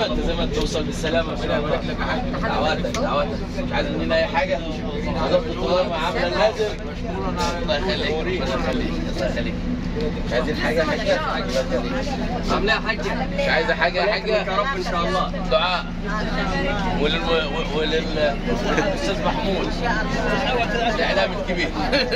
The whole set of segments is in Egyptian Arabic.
بالسلامه انت زي ما توصل بالسلامه ربنا يبارك لك يا حاج دعواتك دعواتك مش عايز مننا اي حاجه حضرتك الطلاب عامله اللازم الله يخليك ربنا يخليك الله يخليك مش عايزين حاجه يا حاجه الله يخليك عاملاها حاجه مش عايزه حاجه يا حاجه يا رب ان شاء الله دعاء ولل ولل وللاستاذ محمود الاعلام الكبير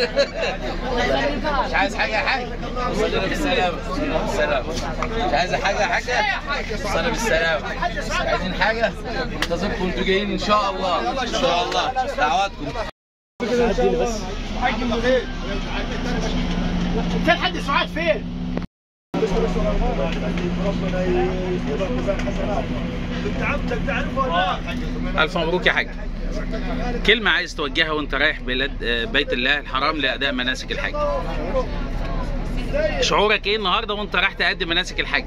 مش عايز حاجه يا حاج وصلنا بالسلامه بالسلامه مش عايز حاجه يا حاجه وصلنا بالسلامه مش عايزين حاجه انتظركم انتوا جايين ان شاء الله ان شاء الله دعواتكم فين حد سعاد فين؟ ألف مبروك يا حاج كلمة عايز توجهها وأنت رايح بلاد آه، بيت الله الحرام لأداء مناسك الحج شعورك إيه النهاردة وأنت رايح تأدي مناسك الحج؟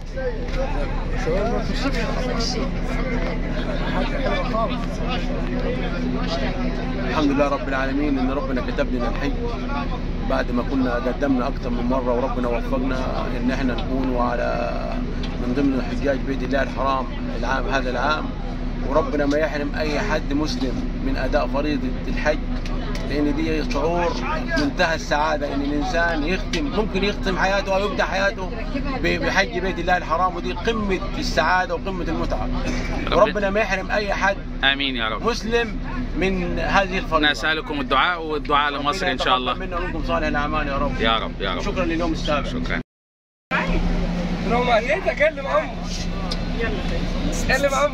الحمد لله رب العالمين ان ربنا كتب لنا الحج بعد ما كنا قدمنا اكثر من مره وربنا وفقنا ان احنا نكون على من ضمن حجاج بيت الله الحرام العام هذا العام وربنا ما يحرم اي حد مسلم من اداء فريضه الحج لان دي شعور منتهى السعاده ان الانسان يختم ممكن يختم حياته او يبدا حياته ب- بحج بيت الله الحرام ودي قمه السعاده وقمه المتعه وربنا ما يحرم اي حد آمين يا رب مسلم من هذه الفريضه نسألكم الدعاء والدعاء لمصر إن شاء الله منا ومنكم صالح الاعمال يا رب يا رب يا رب شكرا لليوم السابع شكرا لو ما جيت اكلم عمو كلم عمو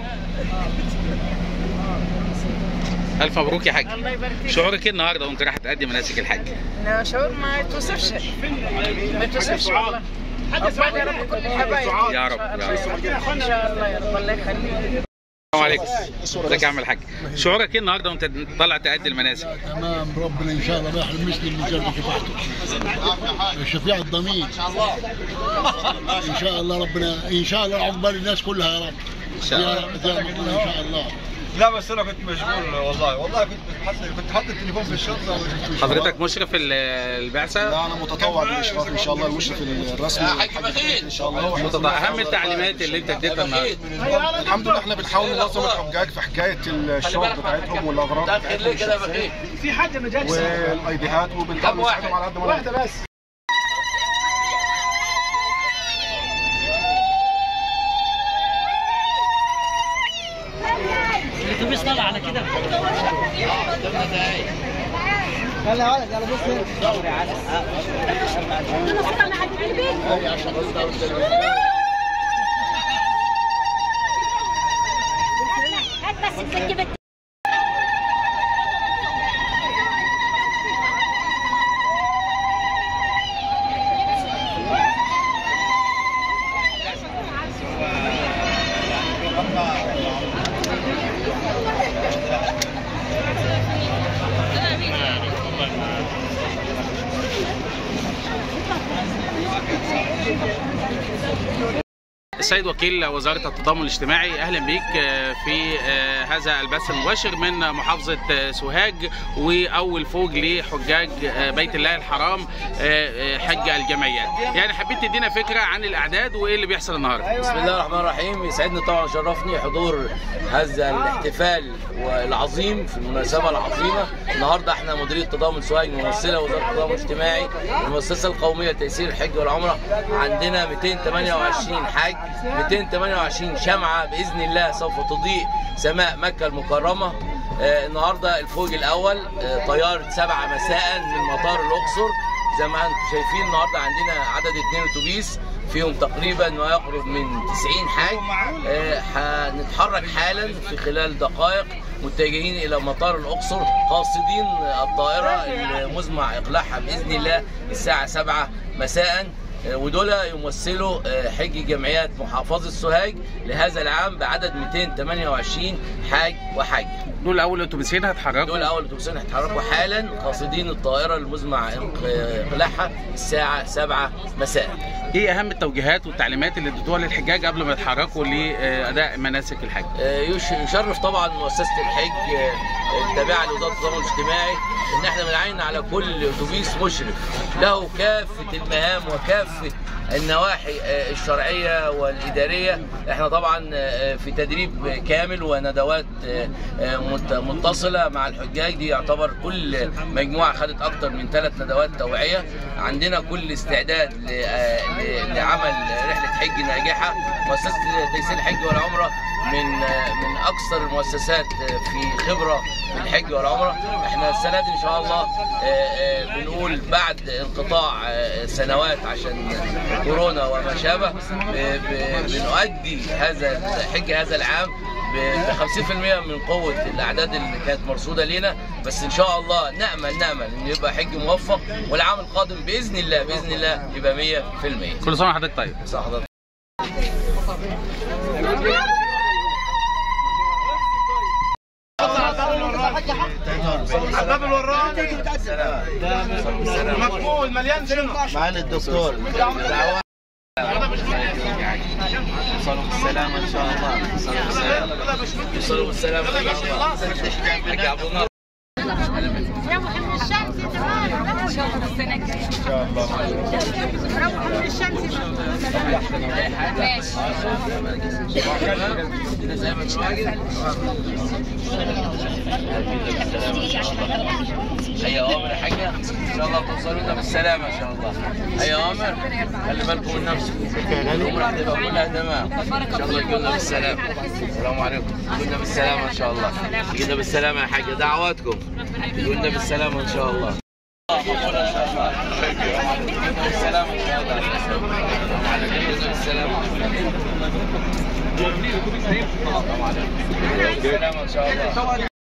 ألف مبروك يا حاج شعورك إيه النهاردة وأنت رايح تأدي مناسك الحج؟ لا شعور ما يتوصفش ما يتوصفش والله وبعد يا رب كل الحبايب يا رب يا رب ان شاء الله يا رب الله يخليك السلام عليكم ازيك يا عم الحاج شعورك ايه النهارده وانت طالع تأدي المناسك تمام ربنا ان شاء الله ما يحرم مسلم من جنة شفاعته الشفيع الضمير ان شاء الله ربنا ان شاء الله عقبال الناس كلها يا رب ان شاء يا الله رب زي ما قلنا ان شاء الله لا بس انا كنت مشغول والله والله كنت حاطط كنت حاطط التليفون في الشنطه حضرتك مشرف ال- البعثه لا انا متطوع بالاشراف ان شاء الله المشرف الرسمي يا حاج بخيل ان شاء الله متطوع. اهم التعليمات اللي انت اديتها النهارده الحمد لله احنا بنحاول ننظم الحجاج في حكايه الشنط بتاعتهم والاغراض تاخر ليه كده يا بتاعتهم بخيل في حد ما جاش والايديهات وبنحاول كم واحد؟ نساعدهم على قد ما واحده نقدر بس الاتوبيس طالع على كده هات بس مسكبة السيد وكيل وزاره التضامن الاجتماعي اهلا بيك آه، في آه، هذا البث المباشر من محافظه آه، سوهاج واول فوج لحجاج آه، بيت الله الحرام آه، آه، حج الجمعيات يعني حبيت تدينا فكره عن الاعداد وايه اللي بيحصل النهارده بسم الله الرحمن الرحيم يسعدني طبعا وشرفني حضور هذا الاحتفال العظيم في المناسبه العظيمه النهارده احنا مديريه تضامن سوهاج ممثله وزاره التضامن الاجتماعي المؤسسه القوميه لتيسير الحج والعمره عندنا 228 حاج 228 شمعه باذن الله سوف تضيء سماء مكه المكرمه آه، النهارده الفوج الاول آه، طياره سبعة مساء من مطار الاقصر زي ما انتم شايفين النهارده عندنا عدد اثنين اتوبيس فيهم تقريبا ما يقرب من 90 حاج آه، هنتحرك حالا في خلال دقائق متجهين الى مطار الاقصر قاصدين الطائره المزمع اقلاعها باذن الله الساعه 7 مساء آه، ودول يمثلوا آه، حج جمعيات محافظه سوهاج لهذا العام بعدد 228 حاج وحاج دول اول اتوبيسين هيتحركوا دول اول اتوبيسين هيتحركوا حالا قاصدين الطائره المزمع اقلاعها الساعه 7 مساء ايه اهم التوجيهات والتعليمات اللي اديتوها للحجاج قبل ما يتحركوا لاداء مناسك الحج آه، يش- يشرف طبعا مؤسسه الحج آه، التابعه لوزاره التضامن الاجتماعي ان احنا بنعين على كل اتوبيس مشرف له كافه المهام وكافه النواحي آه، الشرعيه والاداريه احنا طبعا آه، في تدريب كامل وندوات آه، آه، مت- متصله مع الحجاج دي يعتبر كل مجموعه خدت اكتر من ثلاث ندوات توعيه عندنا كل استعداد ل- آه، ل- لعمل رحله حج ناجحه مؤسسه تيسير الحج والعمره من آه، من اكثر المؤسسات آه، في خبره في الحج والعمره احنا السنه دي ان شاء الله آه، آه، بنقول بعد انقطاع آه، سنوات عشان كورونا وما شابه ب- ب- بنؤدي هذا الحج هذا العام ب 50% من قوه الاعداد اللي كانت مرصوده لنا بس ان شاء الله نامل نامل انه يبقى حج موفق والعام القادم باذن الله باذن الله يبقى 100% كل سنه وحضرتك طيب صح حضرتك الباب الوراني مقفول مليان شنو معالي الدكتور يوصلوا بالسلامة إن شاء الله يوصلوا بالسلامة يوصلوا بالسلامة إن شاء الله حاج عبد الله روحوا من الشمس تمام ان شاء الله السنه الجايه ان شاء الله روحوا من الشمس هيا عمر يا حاجة إن شاء الله توصلوا لنا بالسلامة إن شاء الله هيا عمر خلي بالكم من نفسكم الأمور هتبقى كلها تمام إن شاء الله يجونا بالسلامة السلام عليكم يجونا بالسلامة إن شاء الله يجونا بالسلامة يا حاجة دعواتكم يجونا بالسلامة إن شاء الله بالسلامة إن شاء الله يجونا بالسلامة بالسلامة إن شاء الله